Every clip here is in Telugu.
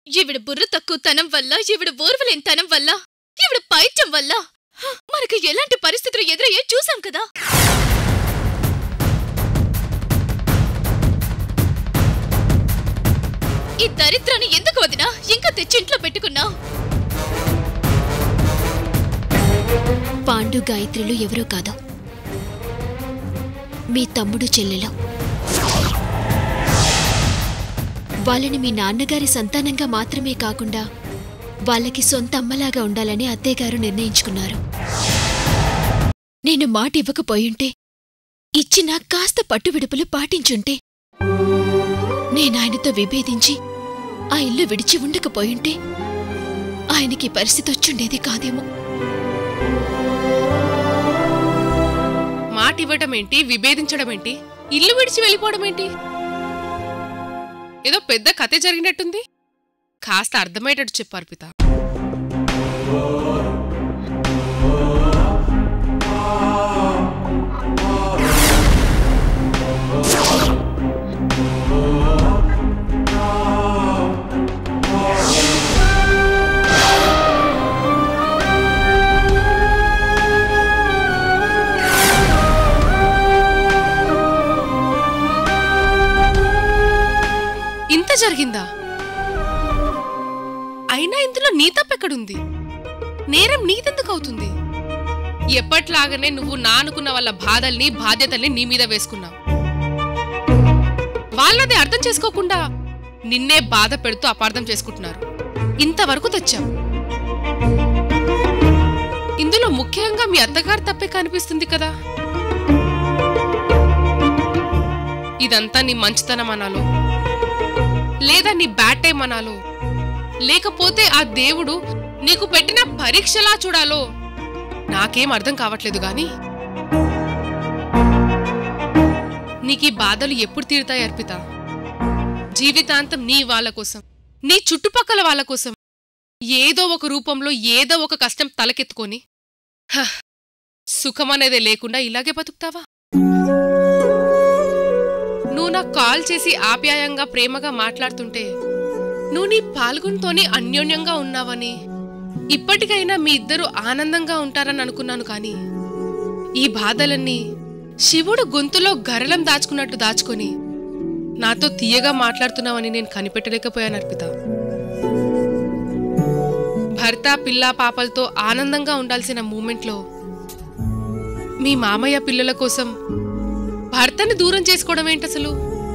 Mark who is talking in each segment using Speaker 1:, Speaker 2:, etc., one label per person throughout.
Speaker 1: ఈవిడ బుర్ర తక్కువ తనం వల్ల ఈవిడ ఓర్వలేని తనం వల్ల ఈవిడ పైత్యం వల్ల హ, మనకు ఎలాంటి పరిస్థితులు ఎదురయ్యో చూసాం కదా ఈ దరిద్రాన్ని ఎందుకు వదినా ఇంకా తెచ్చి ఇంట్లో పెట్టుకున్నావు
Speaker 2: పాండు గాయత్రులు ఎవరో కాదు మీ తమ్ముడు చెల్లెలు వాళ్ళని మీ నాన్నగారి సంతానంగా మాత్రమే కాకుండా వాళ్ళకి సొంత అమ్మలాగా ఉండాలని అత్తయ్యగారు నిర్ణయించుకున్నారు నేను మాట ఇవ్వకపోయుంటే ఇచ్చిన కాస్త పట్టువిడుపులు పాటించుంటే నేనాయనతో విభేదించి ఆ ఇల్లు విడిచి ఉండకపోయుంటే ఆయనకి పరిస్థితి వచ్చుండేది కాదేమో
Speaker 3: మాట ఇవ్వటం ఏంటి విభేదించడం ఏంటి ఇల్లు విడిచి వెళ్ళిపోవడం ఏంటి ఏదో పెద్ద కథే జరిగినట్టుంది కాస్త అర్థమయ్యేటట్టు చెప్పు అర్పిత ఇంత జరిగిందా అయినా ఇందులో నీ తప్పెక్కడుంది నేరం నీదెందుకు అవుతుంది ఎప్పట్లాగానే నువ్వు నానుకున్న వాళ్ళ బాధల్ని బాధ్యతల్ని నీ మీద వేసుకున్నావు వాళ్ళది అర్థం చేసుకోకుండా నిన్నే బాధ పెడుతూ అపార్థం చేసుకుంటున్నారు ఇంతవరకు తెచ్చావు ఇందులో ముఖ్యంగా మీ అత్తగారు తప్పే కనిపిస్తుంది కదా ఇదంతా నీ మంచితనం అనాలో లేదా నీ బ్యాడ్ టైం అనాలో లేకపోతే ఆ దేవుడు నీకు పెట్టిన పరీక్షలా చూడాలో నాకేం అర్థం కావట్లేదు గాని నీకీ బాధలు ఎప్పుడు తీరుతాయి అర్పిత జీవితాంతం నీ వాళ్ళ కోసం నీ చుట్టుపక్కల వాళ్ళ కోసం ఏదో ఒక రూపంలో ఏదో ఒక కష్టం తలకెత్తుకొని హ, సుఖమనేదే లేకుండా ఇలాగే బతుకుతావా నువ్వు నాకు కాల్ చేసి ఆప్యాయంగా ప్రేమగా మాట్లాడుతుంటే నువ్వు నీ పాల్గొనతోనే అన్యోన్యంగా ఉన్నావని ఇప్పటికైనా మీ ఇద్దరు ఆనందంగా ఉంటారని అనుకున్నాను కానీ ఈ బాధలన్నీ శివుడు గొంతులో గరళం దాచుకున్నట్టు దాచుకొని నాతో తీయగా మాట్లాడుతున్నావని నేను కనిపెట్టలేకపోయాను అర్పిత భర్త పిల్ల పాపలతో ఆనందంగా ఉండాల్సిన మూమెంట్లో మీ మామయ్య పిల్లల కోసం భర్తని దూరం చేసుకోవడం ఏంటి అసలు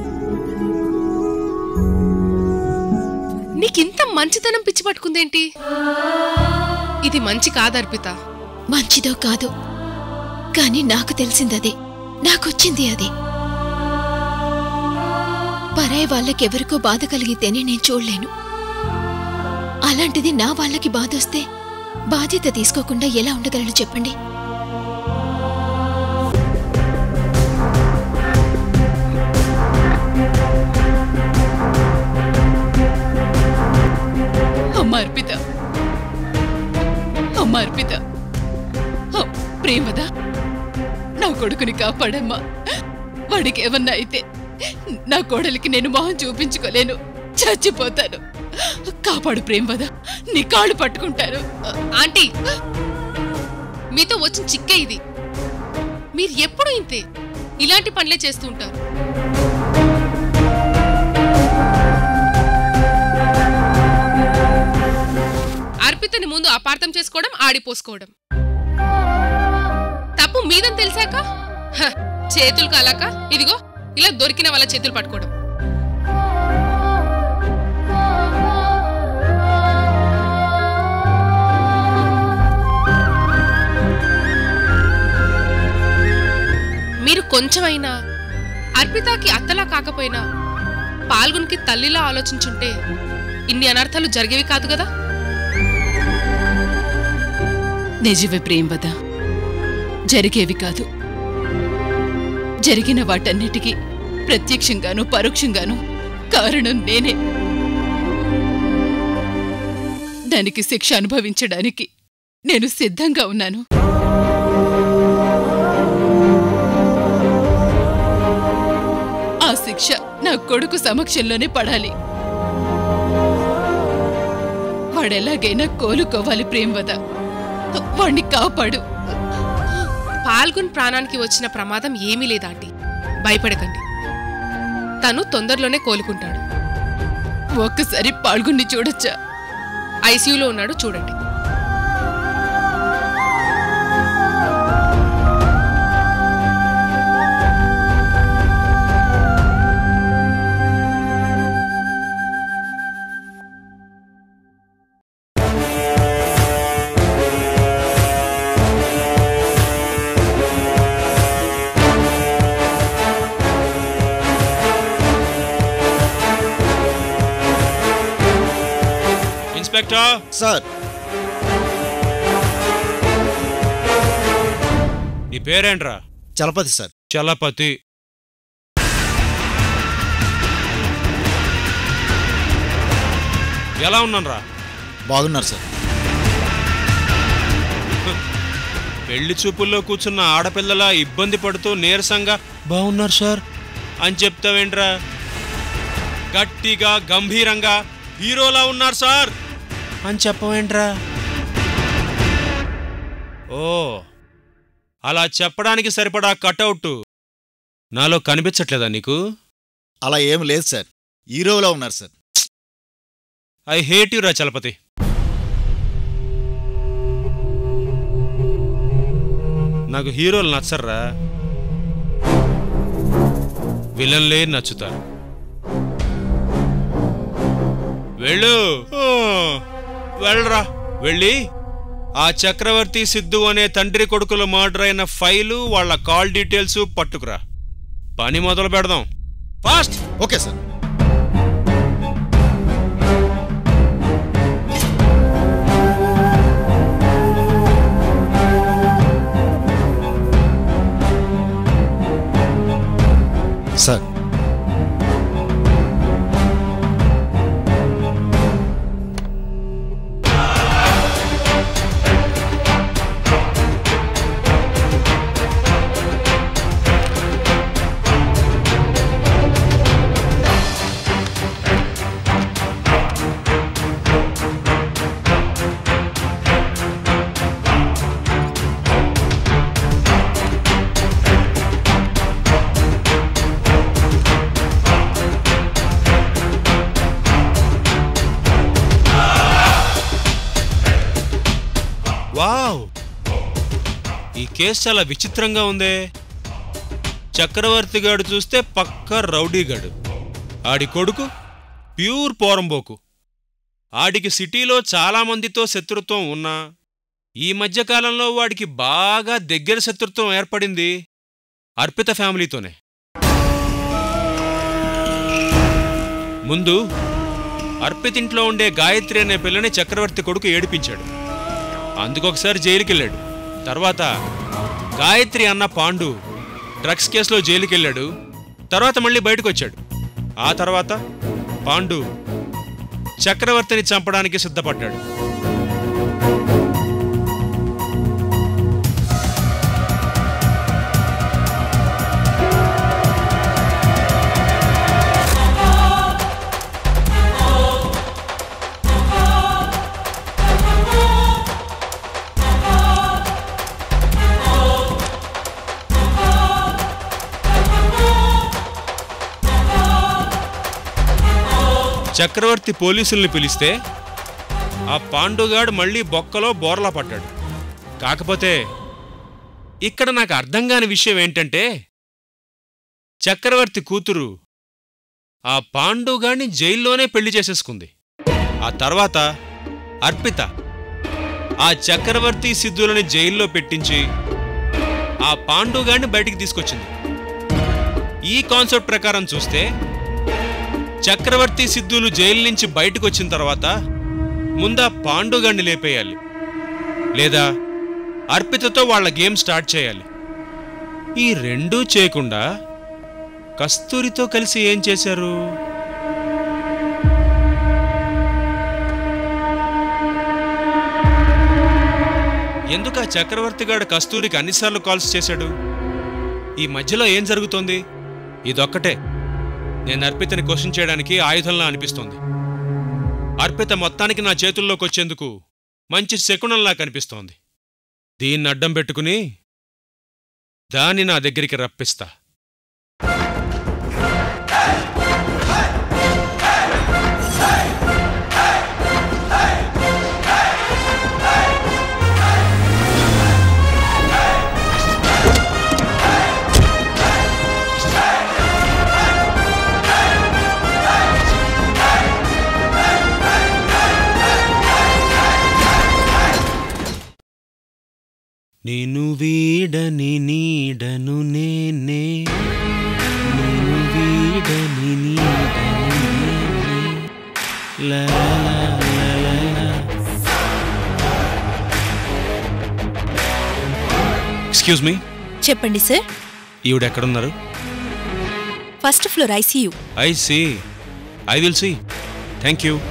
Speaker 3: నీకింత మంచితనం పిచ్చి పట్టుకుందేంటి ఇది మంచి కాదర్పిత
Speaker 2: మంచిదో కాదో కాని నాకు తెలిసిందదే నాకొచ్చింది అది పరాయి వాళ్ళకెవరికో బాధ కలిగితేనే నేను చూడలేను అలాంటిది నా వాళ్ళకి బాధొస్తే బాధ్యత తీసుకోకుండా ఎలా ఉండగలను చెప్పండి
Speaker 4: అమ్మ అర్పిత అమ్మ అర్పిత అ, ప్రేమదా నా కొడుకుని కాపాడమ్మా వాడికి ఏమన్నా అయితే నా కోడలికి నేను మొహం చూపించుకోలేను చచ్చిపోతాను కాపాడు ప్రేమదా నీ కాళ్ళు పట్టుకుంటాను
Speaker 3: ఆంటీ మీతో వచ్చిన చిక్కే ఇది మీరు ఎప్పుడు ఇంతే ఇలాంటి పనులే చేస్తూ ఉంటారు అర్పితని ముందు అపార్థం చేసుకోవడం ఆడిపోసుకోవడం తప్పు మీదని తెలిసాక హ, చేతులు కాలాక ఇదిగో ఇలా దొరికిన వాళ్ళ చేతులు పట్టుకోవడం మీరు కొంచెమైనా అర్పితకి అత్తలా కాకపోయినా పాల్గొనికి తల్లిలా ఆలోచించుంటే ఇన్ని అనర్థాలు జరిగేవి కాదు కదా
Speaker 4: నిజమే ప్రేమద జరిగేవి కాదు జరిగిన వాటన్నిటికీ ప్రత్యక్షంగాను పరోక్షంగాను కారణం నేనే దానికి శిక్ష అనుభవించడానికి నేను సిద్ధంగా ఉన్నాను ఆ శిక్ష నా కొడుకు సమక్షంలోనే పడాలి వాడెలాగైనా కోలుకోవాలి ప్రేమవద వాణ్ణి కాపాడు
Speaker 3: పాల్గొన్ ప్రాణానికి వచ్చిన ప్రమాదం ఏమీ లేదాంటీ భయపడకండి తను తొందరలోనే కోలుకుంటాడు
Speaker 4: ఒక్కసారి పాల్గొని చూడొచ్చా
Speaker 3: ఐసీయూలో ఉన్నాడు చూడండి
Speaker 5: ఇన్స్పెక్టర్
Speaker 6: సార్
Speaker 5: నీ పేరేంట్రా
Speaker 6: చలపతి సార్
Speaker 5: చలపతి ఎలా ఉన్నానరా
Speaker 6: బాగున్నారు సార్
Speaker 5: పెళ్లి చూపుల్లో కూర్చున్న ఆడపిల్లలా ఇబ్బంది పడుతూ నీరసంగా బాగున్నారు సార్ అని చెప్తావేంట్రా గట్టిగా గంభీరంగా హీరోలా ఉన్నారు సార్ అని చెప్పవేంట్రా ఓ అలా చెప్పడానికి సరిపడా కటౌట్ నాలో కనిపించట్లేదా నీకు
Speaker 6: అలా ఏం లేదు సార్ హీరోలా ఉన్నారు సార్
Speaker 5: ఐ హేట్ యు రా చలపతి నాకు హీరోలు నచ్చర్రా విలన్లే నచ్చుతారు వెళ్ళు ఓ, వెళ్ళరా వెళ్ళి ఆ చక్రవర్తి సిద్ధు అనే తండ్రి కొడుకుల మర్డర్ అయిన ఫైలు వాళ్ళ కాల్ డీటెయిల్స్ పట్టుకురా పని మొదలు పెడదాం fast
Speaker 6: okay sir sir
Speaker 5: wow ఈ కేసు చాలా విచిత్రంగా ఉందే చక్రవర్తి గాడు చూస్తే పక్క రౌడీగాడు ఆడి కొడుకు ప్యూర్ పోరంబోకు ఆడికి సిటీలో చాలా మందితో శత్రుత్వం ఉన్నా ఈ మధ్యకాలంలో వాడికి బాగా దగ్గర శత్రుత్వం ఏర్పడింది అర్పిత ఫ్యామిలీతోనే ముందు అర్పితింట్లో ఉండే గాయత్రి అనే పిల్లని చక్రవర్తి కొడుకు ఏడిపించాడు అందుకొకసారి జైలుకెళ్ళాడు తర్వాత గాయత్రి అన్న పాండు డ్రగ్స్ కేసులో జైలుకెళ్ళాడు తర్వాత మళ్ళీ బయటకు వచ్చాడు ఆ తర్వాత పాండు చక్రవర్తిని చంపడానికి సిద్ధపడ్డాడు చక్రవర్తి పోలీసుల్ని పిలిస్తే ఆ పాండుగాడు మళ్ళీ బొక్కలో బోర్లా పడ్డాడు కాకపోతే ఇక్కడ నాకు అర్థం కాని విషయం ఏంటంటే చక్రవర్తి కూతురు ఆ పాండుగాడిని జైల్లోనే పెళ్లి చేసేసుకుంది ఆ తర్వాత అర్పిత ఆ చక్రవర్తి సిద్ధులని జైల్లో పెట్టించి ఆ పాండుగాడిని బయటికి తీసుకొచ్చింది ఈ కాన్సెప్ట్ ప్రకారం చూస్తే చక్రవర్తి సిద్ధులు జైలు నుంచి బయటకు వచ్చిన తర్వాత ముందా పాండుగాన్ని లేపేయాలి లేదా అర్పితతో వాళ్ళ గేమ్ స్టార్ట్ చేయాలి ఈ రెండూ చేయకుండా కస్తూరితో కలిసి ఏం చేశారు ఎందుకు ఆ చక్రవర్తిగాడు కస్తూరికి అన్నిసార్లు కాల్స్ చేశాడు ఈ మధ్యలో ఏం జరుగుతోంది ఇదొక్కటే నేను అర్పితని క్వశ్చన్ చేయడానికి ఆయుధంలా అనిపిస్తోంది అర్పిత మొత్తానికి నా చేతుల్లోకి వచ్చేందుకు మంచి శకునంలా కనిపిస్తోంది దీన్ని అడ్డం పెట్టుకుని దాన్ని నా దగ్గరికి రప్పిస్తా నేను వీడని నీడను నేనే నేను వీడని నీడను నేనే లా లా లా లా లా. ఎక్స్క్యూజ్ మీ
Speaker 7: చెప్పండి సార్
Speaker 5: ఈవిడ ఎక్కడున్నారు
Speaker 7: first floor ICU
Speaker 5: I see I will see thank you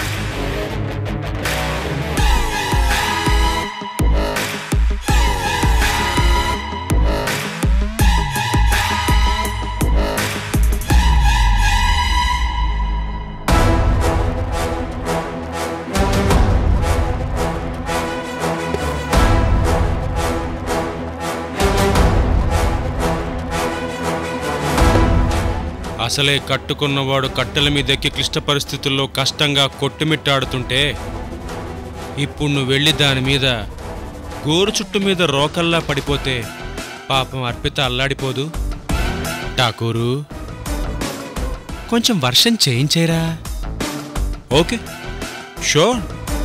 Speaker 5: అసలే కట్టుకున్నవాడు కట్టెల మీదెక్కి క్లిష్ట పరిస్థితుల్లో కష్టంగా కొట్టుమిట్టాడుతుంటే ఇప్పుడు నువ్వు వెళ్ళి దాని మీద గోరు చుట్టు మీద రోకల్లా పడిపోతే పాపం అర్పిత అల్లాడిపోదు ఠాకూరు కొంచెం వర్షం చేయించేరా ఓకే షూర్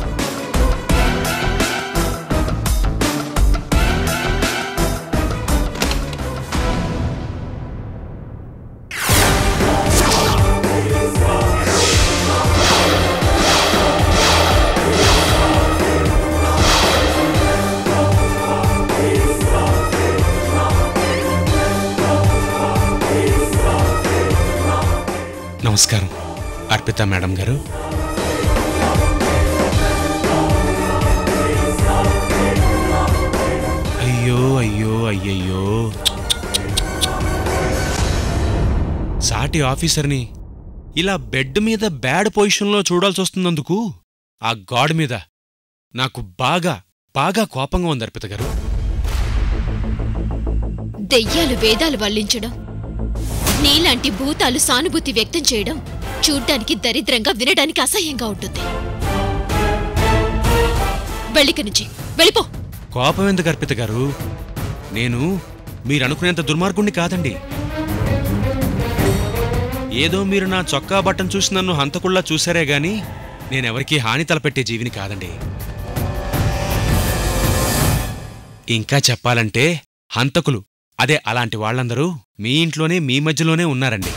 Speaker 5: నమస్కారం అర్పిత మేడం గారు అయ్యో అయ్యో అయ్యయ్యో సాటి ఆఫీసర్ని ఇలా బెడ్ మీద బ్యాడ్ పొజిషన్లో చూడాల్సి వస్తున్నందుకు ఆ గాడ్ మీద నాకు బాగా బాగా కోపంగా ఉంది అర్పిత గారు
Speaker 2: దెయ్యాలు వేదాలు వల్లించడం నీలాంటి భూతాలు సానుభూతి వ్యక్తం చేయడం చూడ్డానికి దరిద్రంగా వినడానికి అసహ్యంగా ఉంటుంది వెళ్ళిక నుంచి వెళ్ళిపో
Speaker 5: కోపం ఎందుకు అర్పిత గారు నేను మీరనుకునేంత దుర్మార్గుణ్ణి కాదండి ఏదో మీరు నా చొక్కా బట్టను చూసి నన్ను హంతకుల్లా చూశారే గాని నేనెవరికీ హాని తలపెట్టే జీవిని కాదండి ఇంకా చెప్పాలంటే హంతకులు అదే అలాంటి వాళ్ళందరూ మీ ఇంట్లోనే మీ మధ్యలోనే ఉన్నారండి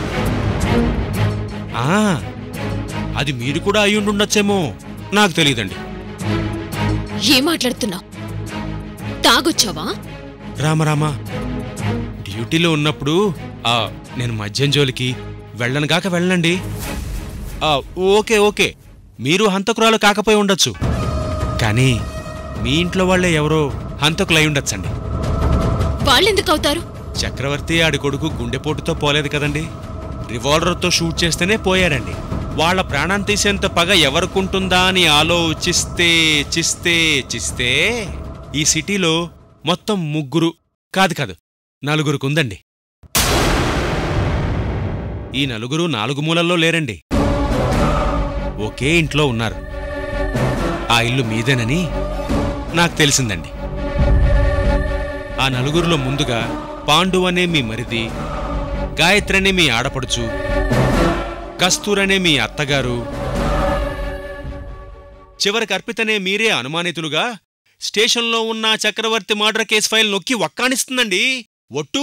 Speaker 5: ఆ అది మీరు కూడా అయ్యుండుండొచ్చేమో నాకు తెలియదండి
Speaker 2: ఏం మాట్లాడుతున్నావు తాగొచ్చావా
Speaker 5: రామరామా డ్యూటీలో ఉన్నప్పుడు ఆ నేను మద్యం జోలికి వెళ్ళను కాక వెళ్ళండి ఆ, ఓకే ఓకే మీరు హంతకురాలు కాకపోయి ఉండొచ్చు కానీ మీ ఇంట్లో వాళ్ళే ఎవరో హంతకులై ఉండొచ్చండి
Speaker 2: వాళ్ళెందుకు అవుతారు
Speaker 5: చక్రవర్తి ఆడి కొడుకు గుండెపోటుతో పోలేదు కదండి రివాల్వర్తో షూట్ చేస్తేనే పోయారండి వాళ్ళ ప్రాణాన్ని తీసేంత పగ ఎవరికుంటుందా అని ఆలోచిస్తే చిస్తే చిస్తే ఈ సిటీలో మొత్తం ముగ్గురు కాదు కాదు నలుగురుకుందండి ఈ నలుగురు నాలుగు మూలల్లో లేరండి ఒకే ఇంట్లో ఉన్నారు ఆ ఇల్లు మీదేనని నాకు తెలిసిందండి ఆ నలుగురిలో ముందుగా పాండు అనే మీ మరిది గాయత్రి అనే మీ ఆడపడుచు కస్తూరనే మీ అత్తగారు చివరికి అర్పితనే మీరే అనుమానితులుగా స్టేషన్లో ఉన్న చక్రవర్తి మర్డర్ కేసు ఫైల్ నొక్కి వక్కానిస్తుందండి ఒట్టు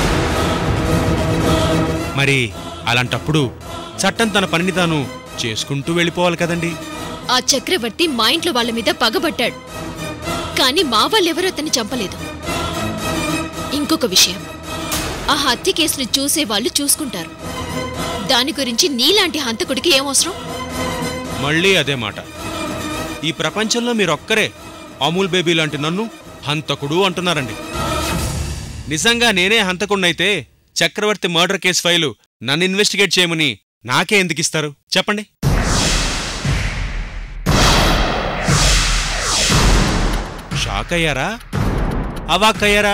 Speaker 5: మరి అలాంటప్పుడు చట్టం తన పనిని తాను చేసుకుంటూ వెళ్ళిపోవాలి కదండి
Speaker 2: ఆ చక్రవర్తి మా ఇంట్లో వాళ్ళ మీద పగబట్టాడు కానీ మా వాళ్ళెవరూ అతన్ని చంపలేదు ఇంకొక విషయం ఆ హత్య కేసును చూసే వాళ్ళు చూసుకుంటారు దాని గురించి నీలాంటి హంతకుడికి ఏం అవసరం
Speaker 5: మళ్ళీ అదే మాట ఈ ప్రపంచంలో మీరొక్కరే అమూల్ బేబీ లాంటి నన్ను హంతకుడు అంటున్నారండి నిజంగా నేనే హంతకుడినైతే చక్రవర్తి మర్డర్ కేసు ఫైలు నన్ను ఇన్వెస్టిగేట్ చేయమని నాకే ఎందుకు ఇస్తారు చెప్పండి షాక్ అయ్యారా అవాక్ అయ్యారా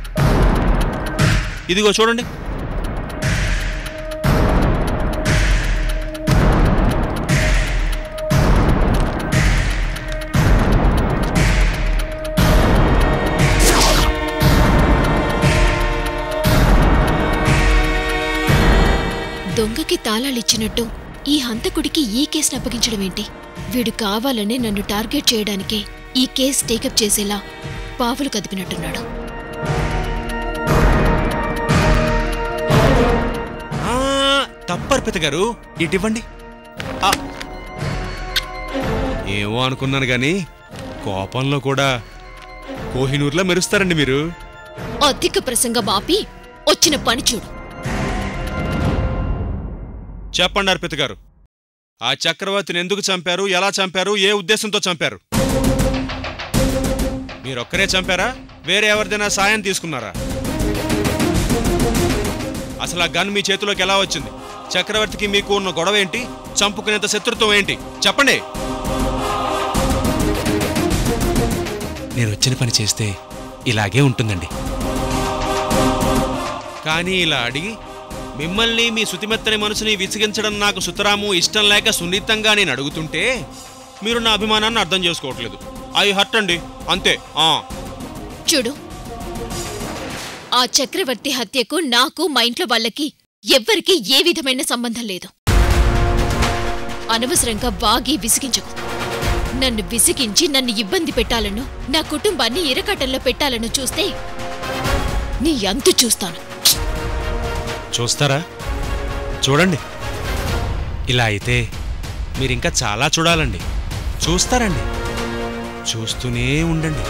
Speaker 5: ఇదిగో చూడండి
Speaker 2: దొంగకి తాళాలిచ్చినట్టు ఈ హంతకుడికి ఈ కేసును అప్పగించడం ఏంటి వీడు కావాలనే నన్ను టార్గెట్ చేయడానికే ఈ కేసు టేకప్ చేసేలా పావులు కదిపినట్టున్నాడు
Speaker 5: ఆ, తప్పు అర్పిత గారు ఇటివ్వండి ఆ. ఏమో అనుకున్నాను గాని కోపంలో కూడా కోహినూర్లా మెరుస్తారండి మీరు
Speaker 2: అధిక ప్రసంగం ఆపి వచ్చిన పని చూడు
Speaker 5: చెప్పండి అర్పిత గారు ఆ చక్రవర్తిని ఎందుకు చంపారు ఎలా చంపారు ఏ ఉద్దేశంతో చంపారు మీరొక్కరే చంపారా వేరే ఎవరిదైనా సాయం తీసుకున్నారా అసలు ఆ గన్ మీ చేతిలోకి ఎలా వచ్చింది చక్రవర్తికి మీకు ఉన్న గొడవ ఏంటి చంపుకునేంత శత్రుత్వం ఏంటి చెప్పండి నేను వచ్చిన పని చేస్తే ఇలాగే ఉంటుందండి కానీ ఇలా అడిగి మిమ్మల్ని మీ శుతిమెత్తని మనసుని విసిగించడం నాకు సుతరాము ఇష్టం లేక సున్నితంగా నేను అడుగుతుంటే మీరు నా అభిమానాన్ని అర్థం చేసుకోవట్లేదు అవి హర్ట్ అండి అంతే ఆ
Speaker 2: చూడు ఆ చక్రవర్తి హత్యకు నాకు మా ఇంట్లో వాళ్ళకి ఎవ్వరికీ ఏ విధమైన సంబంధం లేదు అనవసరంగా వాగి విసిగించకు నన్ను విసిగించి నన్ను ఇబ్బంది పెట్టాలను నా కుటుంబాన్ని ఇరకటంలో పెట్టాలను చూస్తే నీ అంతు చూస్తాను
Speaker 5: చూస్తారా చూడండి ఇలా అయితే మీరింకా చాలా చూడాలండి చూస్తారండి చూస్తూనే ఉండండి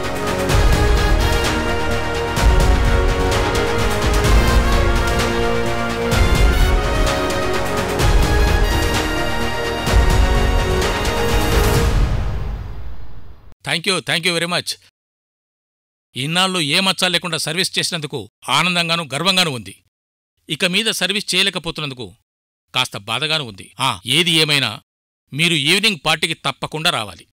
Speaker 8: thank you thank you very much ఇన్నాళ్ళు ఏ మచ్చాలు లేకుండా సర్వీస్ చేసినందుకు ఆనందంగాను గర్వంగాను ఉంది ఇక మీద సర్వీస్ చేయలేకపోతున్నందుకు కాస్త బాధగాను ఉంది ఆ ఏది ఏమైనా మీరు ఈవినింగ్ పార్టీకి తప్పకుండా రావాలి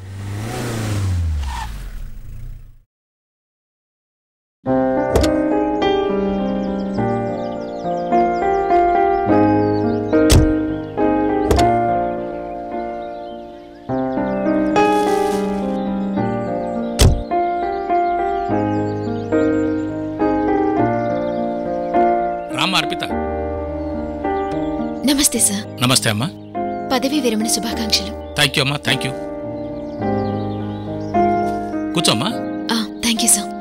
Speaker 8: రామ్మ అర్పిత
Speaker 2: నమస్తే సార్
Speaker 8: నమస్తే అమ్మా
Speaker 2: పదవీ విరమణ శుభాకాంక్షలు
Speaker 8: థ్యాంక్ యూ అమ్మా థ్యాంక్ యూ కూర్చోమ్మా
Speaker 2: ఆ, థ్యాంక్ యూ సార్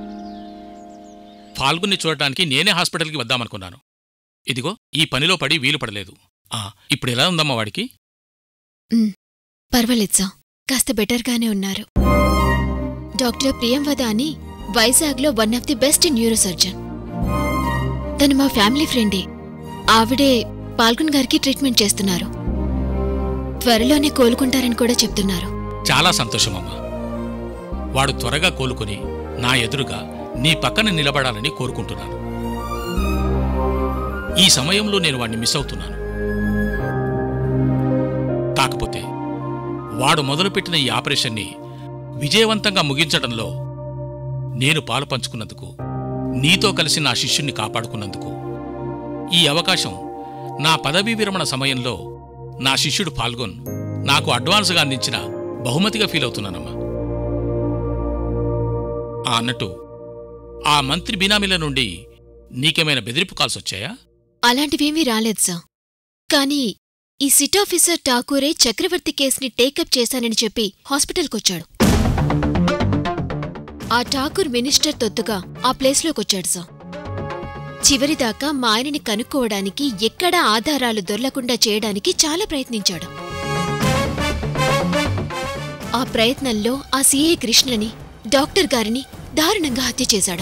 Speaker 8: ఫాల్గుని చూడటానికి నేనే హాస్పిటల్కి వద్దామనుకున్నాను ఇదిగో ఈ పనిలో పడి వీలు పడలేదు ఆ ఇప్పుడు ఎలా ఉందమ్మా వాడికి
Speaker 2: పర్వాలేదు సార్ కాస్త బెటర్గానే ఉన్నారు డాక్టర్ ప్రియంవద అని వైజాగ్లో one of the best neurosurgeon తను మా ఫ్యామిలీ ఫ్రెండే ఆవిడే పాల్గొన్ గారికి ట్రీట్మెంట్ చేస్తున్నారు త్వరలోనే కోలుకుంటారని కూడా చెప్తున్నారు
Speaker 8: చాలా సంతోషమమ్మా వాడు త్వరగా కోలుకొని నా ఎదురుగా నీ పక్కన నిలబడాలని కోరుకుంటున్నాను ఈ సమయంలో నేను వాడిని మిస్ అవుతున్నాను కాకపోతే వాడు మొదలుపెట్టిన ఈ ఆపరేషన్ని విజయవంతంగా ముగించడంలో నేను పాలు పంచుకున్నందుకు నీతో కలిసి నా శిష్యుణ్ణి కాపాడుకున్నందుకు ఈ అవకాశం నా పదవీ విరమణ సమయంలో నా శిష్యుడు పాల్గొన్ నాకు అడ్వాన్స్గా అందించిన బహుమతిగా ఫీల్ అవుతున్నానమ్మా ఆ అన్నట్టు ఆ మంత్రి బినామీల నుండి నీకేమైనా బెదిరింపు కాల్స్ వచ్చాయా
Speaker 2: అలాంటివేమీ రాలేదు సార్ కానీ ఈ సిట్ ఆఫీసర్ ఠాకూరే చక్రవర్తి కేసుని టేకప్ చేశానని చెప్పి హాస్పిటల్కొచ్చాడు ఆ ఠాకూర్ మినిస్టర్ తొత్తుగా ఆ ప్లేస్లోకొచ్చాడు సార్ చివరిదాకా మా ఆయనని కనుక్కోవడానికి ఎక్కడా ఆధారాలు దొరలకుండా చేయడానికి చాలా ప్రయత్నించాడు ఆ ప్రయత్నంలో ఆ సీఏ కృష్ణని డాక్టర్ గారిని దారుణంగా హత్య చేశాడు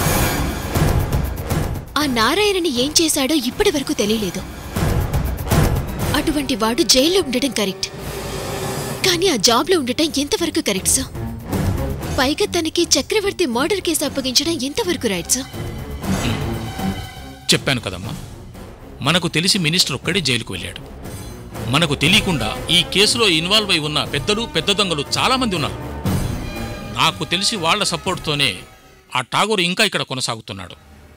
Speaker 2: ఆ నారాయణని ఏం చేశాడో ఇప్పటి వరకు తెలియలేదు అటువంటి వాడు జైల్లో ఉండటం కరెక్ట్ కానీ ఆ జాబ్లో ఉండటం ఎంతవరకు కరెక్ట్ సార్ పైగా తనకి చక్రవర్తి మర్డర్ కేసు అప్పగించడం ఎంతవరకు రైట్ సార్
Speaker 8: చెప్పాను కదమ్మా మనకు తెలిసి మినిస్టర్ ఒక్కడే జైలుకు వెళ్ళాడు మనకు తెలియకుండా ఈ కేసులో ఇన్వాల్వ్ అయి ఉన్న పెద్దలు పెద్ద దొంగలు చాలామంది ఉన్నారు నాకు తెలిసి వాళ్ళ సపోర్ట్తోనే ఆ ఠాగూర్ ఇంకా ఇక్కడ కొనసాగుతున్నాడు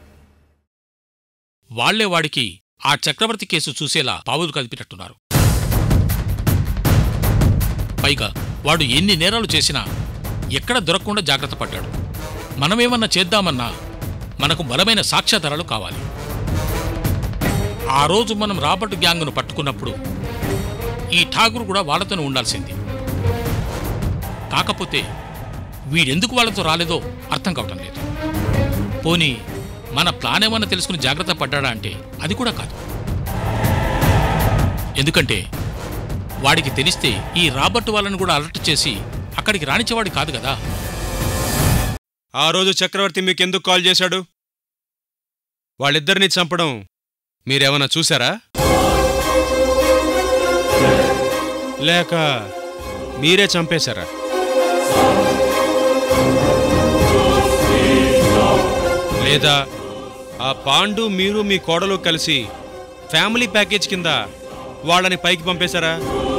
Speaker 8: వాళ్లే వాడికి ఆ చక్రవర్తి కేసు చూసేలా పావులు కదిపినట్టున్నారు పైగా వాడు ఎన్ని నేరాలు చేసినా ఎక్కడ దొరకకుండా జాగ్రత్త పడ్డాడు మనమేమన్నా చేద్దామన్నా మనకు బలమైన సాక్ష్యాధారాలు కావాలి ఆ రోజు మనం రాబర్ట్ గ్యాంగ్ను పట్టుకున్నప్పుడు ఈ ఠాగూర్ కూడా వాళ్ళతోనే ఉండాల్సింది కాకపోతే వీడెందుకు వాళ్ళతో రాలేదో అర్థం కావటం లేదు పోనీ మన ప్లాన్ ఏమన్నా తెలుసుకుని జాగ్రత్త పడ్డాడా అంటే అది కూడా కాదు ఎందుకంటే వాడికి తెలిస్తే ఈ రాబర్ట్ వాళ్ళని కూడా అలర్ట్ చేసి అక్కడికి రానిచ్చేవాడు కాదు కదా
Speaker 5: ఆ రోజు చక్రవర్తి మీకెందుకు కాల్ చేశాడు వాళ్ళిద్దరిని చంపడం మీరేమన్నా చూసారా లేక మీరే చంపేశారా లేదా ఆ పాండు మీరు మీ కోడలు కలిసి ఫ్యామిలీ ప్యాకేజ్ కింద వాళ్ళని పైకి పంపేశారా